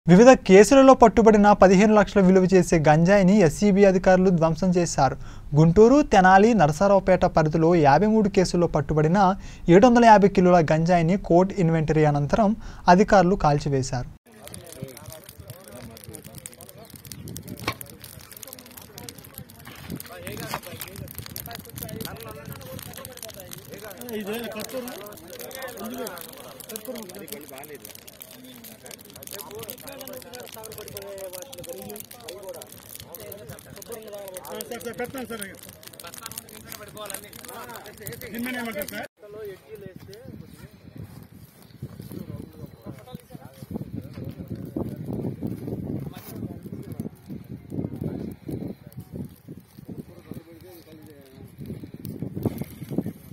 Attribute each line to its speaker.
Speaker 1: వివిధ కేసులలో పట్టుబడిన పదిహేను లక్షల విలువ చేసే గంజాయిని ఎస్సీబీ అధికారులు ధ్వంసం చేశారు గుంటూరు తెనాలి నరసరావుపేట పరిధిలో యాభై మూడు కేసుల్లో పట్టుబడిన ఏడు వందల యాభై కిలోల గంజాయిని కోర్టు ఇన్వెంటరీ అనంతరం అధికారులు కాల్చివేశారు
Speaker 2: సార్ సార్ పెడతాను సార్ నిన్ననే ఏమంటారు సార్